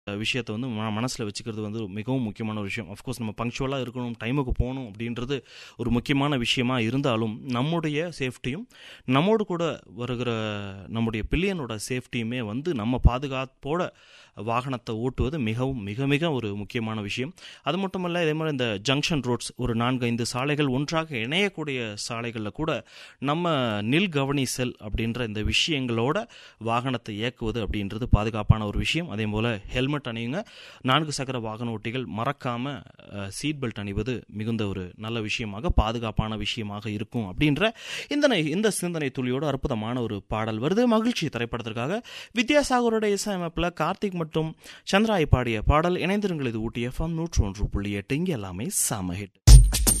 விஷயத்தை வந்து ம மனசில் வச்சுக்கிறது வந்து மிகவும் முக்கியமான ஒரு விஷயம் அஃப்கோர்ஸ் நம்ம பங்க்சுவலாக இருக்கணும் டைமுக்கு போகணும் அப்படின்றது ஒரு முக்கியமான விஷயமா இருந்தாலும் நம்முடைய சேஃப்டியும் நம்மோடு கூட வருகிற நம்முடைய பில்லியனோட சேஃப்டியுமே வந்து நம்ம பாதுகாப்போட வாகனத்தை ஓட்டுவது மிகவும் மிக மிக ஒரு முக்கியமான விஷயம் அது மட்டும் இல்லை இதே மாதிரி இந்த ஜங்ஷன் ரோட்ஸ் ஒரு நான்கு ஐந்து சாலைகள் ஒன்றாக இணையக்கூடிய சாலைகளில் கூட நம்ம நில் கவனி செல் அப்படின்ற இந்த விஷயங்களோட வாகனத்தை இயக்குவது அப்படின்றது பாதுகாப்பான ஒரு விஷயம் அதே போல் ஹெல்மெட் அணியுங்க நான்கு சக்கர வாகன ஓட்டிகள் மறக்காமல் சீட் பெல்ட் அணிவது மிகுந்த ஒரு நல்ல விஷயமாக பாதுகாப்பான விஷயமாக இருக்கும் அப்படின்ற இந்த இந்த சிந்தனை துளியோட அற்புதமான ஒரு பாடல் வருது மகிழ்ச்சி திரைப்படத்திற்காக வித்யாசாகரோட இசையமைப்பில் கார்த்திக் மற்றும் சந்திராய் பாடிய பாடல் இணைந்திருங்கள் இது ஊட்டிய எஃப்எம் நூற்று ஒன்று புள்ளி எட்டு இங்கே எல்லாமே சாம ஹிட்